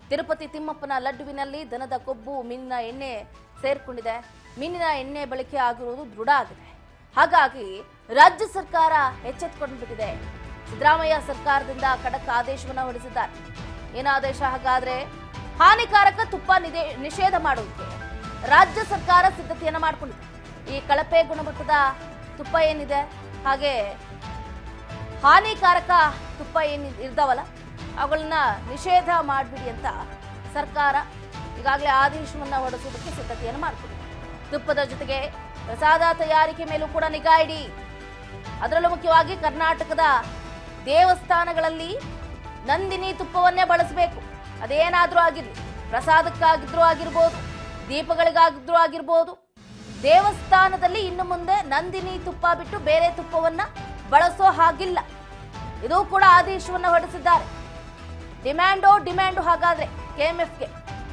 ತಿರುಪತಿ ತಿಮ್ಮಪ್ಪನ ಲಡ್ಡುವಿನಲ್ಲಿ ದನದ ಕೊಬ್ಬು ಮೀನಿನ ಎಣ್ಣೆ ಸೇರ್ಕೊಂಡಿದೆ ಮೀನಿನ ಎಣ್ಣೆ ಬಳಕೆ ಆಗಿರುವುದು ದೃಢ ಆಗಿದೆ ಹಾಗಾಗಿ ರಾಜ್ಯ ಸರ್ಕಾರ ಎಚ್ಚೆತ್ತುಕೊಂಡು ಬಿಟ್ಟಿದೆ ಸಿದ್ದರಾಮಯ್ಯ ಸರ್ಕಾರದಿಂದ ಖಡಕ್ ಆದೇಶವನ್ನ ಹೊರಡಿಸಿದ್ದಾರೆ ಏನು ಆದೇಶ ಹಾಗಾದ್ರೆ ಹಾನಿಕಾರಕ ತುಪ್ಪ ನಿದೆ- ನಿಷೇಧ ಮಾಡುವುದಕ್ಕೆ ರಾಜ್ಯ ಸರ್ಕಾರ ಸಿದ್ಧತೆಯನ್ನ ಮಾಡಿಕೊಂಡಿದೆ ಈ ಕಳಪೆ ಗುಣಮಟ್ಟದ ತುಪ್ಪ ಏನಿದೆ ಹಾಗೆ ಹಾನಿಕಾರಕ ತುಪ್ಪ ಏನು ಇರ್ತಾವಲ್ಲ ಅವುಗಳನ್ನ ನಿಷೇಧ ಮಾಡಿಬಿಡಿ ಅಂತ ಸರ್ಕಾರ ಈಗಾಗಲೇ ಆದೇಶವನ್ನ ಹೊರಡಿಸೋದಕ್ಕೆ ಸಿದ್ಧತೆಯನ್ನು ಮಾಡಿಕೊಂಡಿದೆ ತುಪ್ಪದ ಜೊತೆಗೆ ಪ್ರಸಾದ ತಯಾರಿಕೆ ಮೇಲೂ ಕೂಡ ನಿಗಾ ಇಡಿ ಅದರಲ್ಲೂ ಮುಖ್ಯವಾಗಿ ಕರ್ನಾಟಕದ ದೇವಸ್ಥಾನಗಳಲ್ಲಿ ನಂದಿನಿ ತುಪ್ಪವನ್ನೇ ಬಳಸಬೇಕು ಅದೇನಾದ್ರೂ ಆಗಿರಲಿ ಪ್ರಸಾದಕ್ಕಾಗಿದ್ರೂ ಆಗಿರ್ಬೋದು ದೀಪಗಳಿಗಾಗಿದ್ರೂ ಆಗಿರ್ಬೋದು ದೇವಸ್ಥಾನದಲ್ಲಿ ಇನ್ನು ಮುಂದೆ ನಂದಿನಿ ತುಪ್ಪ ಬಿಟ್ಟು ಬೇರೆ ತುಪ್ಪವನ್ನ ಬಳಸೋ ಹಾಗಿಲ್ಲ ಇದು ಕೂಡ ಆದೇಶವನ್ನ ಹೊರಡಿಸಿದ್ದಾರೆ ಡಿಮ್ಯಾಂಡೋ ಡಿಮ್ಯಾಂಡು ಹಾಗಾದ್ರೆ ಕೆಎಂಎಫ್ಗೆ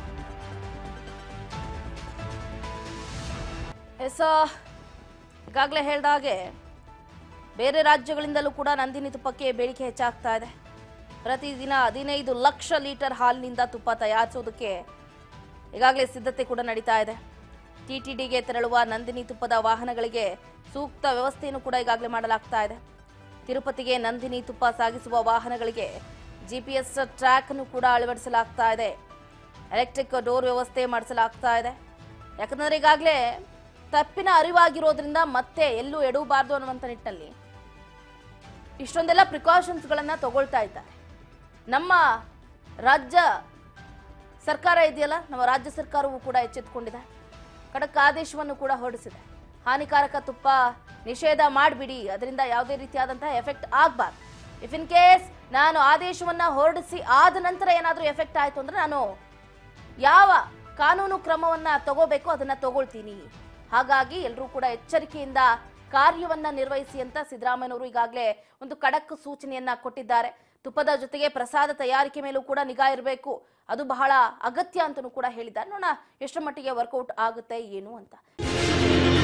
ಎಸ್ ಈಗಾಗಲೇ ಹೇಳ್ದ ಹಾಗೆ ಬೇರೆ ರಾಜ್ಯಗಳಿಂದಲೂ ಕೂಡ ನಂದಿನಿ ತುಪ್ಪಕ್ಕೆ ಬೇಡಿಕೆ ಹೆಚ್ಚಾಗ್ತಾ ಇದೆ ಪ್ರತಿದಿನ ಹದಿನೈದು ಲಕ್ಷ ಲೀಟರ್ ಹಾಲಿನಿಂದ ತುಪ್ಪ ತಯಾರಿಸೋದಕ್ಕೆ ಈಗಾಗಲೇ ಸಿದ್ಧತೆ ಕೂಡ ನಡೀತಾ ಇದೆ ಟಿಟಿಡಿಗೆ ತೆರಳುವ ನಂದಿನಿ ತುಪ್ಪದ ವಾಹನಗಳಿಗೆ ಸೂಕ್ತ ವ್ಯವಸ್ಥೆಯನ್ನು ಕೂಡ ಈಗಾಗಲೇ ಮಾಡಲಾಗ್ತಾ ಇದೆ ತಿರುಪತಿಗೆ ನಂದಿನಿ ತುಪ್ಪ ಸಾಗಿಸುವ ವಾಹನಗಳಿಗೆ ಜಿಪಿಎಸ್ ಟ್ರ್ಯಾಕ್ ಅನ್ನು ಕೂಡ ಅಳವಡಿಸಲಾಗ್ತಾ ಇದೆ ಎಲೆಕ್ಟ್ರಿಕ್ ಡೋರ್ ವ್ಯವಸ್ಥೆ ಮಾಡಿಸಲಾಗ್ತಾ ಇದೆ ಯಾಕಂದ್ರೆ ಈಗಾಗಲೇ ತಪ್ಪಿನ ಅರಿವಾಗಿರೋದ್ರಿಂದ ಮತ್ತೆ ಎಲ್ಲೂ ಎಡವಬಾರ್ದು ಅನ್ನುವಂಥ ನಿಟ್ಟಿನಲ್ಲಿ ಇಷ್ಟೊಂದೆಲ್ಲ ಪ್ರಿಕಾಷನ್ಸ್ಗಳನ್ನು ತಗೊಳ್ತಾ ಇದ್ದಾರೆ ನಮ್ಮ ರಾಜ್ಯ ಸರ್ಕಾರ ಇದೆಯಲ್ಲ ನಮ್ಮ ರಾಜ್ಯ ಸರ್ಕಾರವೂ ಕೂಡ ಎಚ್ಚೆತ್ತುಕೊಂಡಿದೆ ಖಡಕ್ ಆದೇಶವನ್ನು ಕೂಡ ಹೊರಡಿಸಿದೆ ಹಾನಿಕಾರಕ ತುಪ್ಪ ನಿಷೇಧ ಮಾಡಿಬಿಡಿ ಅದರಿಂದ ಯಾವುದೇ ರೀತಿಯಾದಂತಹ ಎಫೆಕ್ಟ್ ಆಗಬಾರ್ದು ಇಫ್ ಇನ್ ಕೇಸ್ ನಾನು ಆದೇಶವನ್ನ ಹೊರಡಿಸಿ ಆದ ನಂತರ ಏನಾದರೂ ಎಫೆಕ್ಟ್ ಆಯಿತು ಅಂದ್ರೆ ನಾನು ಯಾವ ಕಾನೂನು ಕ್ರಮವನ್ನ ತಗೋಬೇಕು ಅದನ್ನ ತಗೊಳ್ತೀನಿ ಹಾಗಾಗಿ ಎಲ್ಲರೂ ಕೂಡ ಎಚ್ಚರಿಕೆಯಿಂದ ಕಾರ್ಯವನ್ನ ನಿರ್ವಹಿಸಿ ಅಂತ ಸಿದ್ದರಾಮಯ್ಯನವರು ಈಗಾಗಲೇ ಒಂದು ಖಡಕ್ ಸೂಚನೆಯನ್ನ ಕೊಟ್ಟಿದ್ದಾರೆ ತುಪ್ಪದ ಜೊತೆಗೆ ಪ್ರಸಾದ ತಯಾರಿಕೆ ಮೇಲೂ ಕೂಡ ನಿಗಾ ಇರಬೇಕು ಅದು ಬಹಳ ಅಗತ್ಯ ಅಂತಲೂ ಕೂಡ ಹೇಳಿದ್ದಾರೆ ನೋಡೋಣ ಎಷ್ಟರ ಮಟ್ಟಿಗೆ ವರ್ಕೌಟ್ ಆಗುತ್ತೆ ಏನು ಅಂತ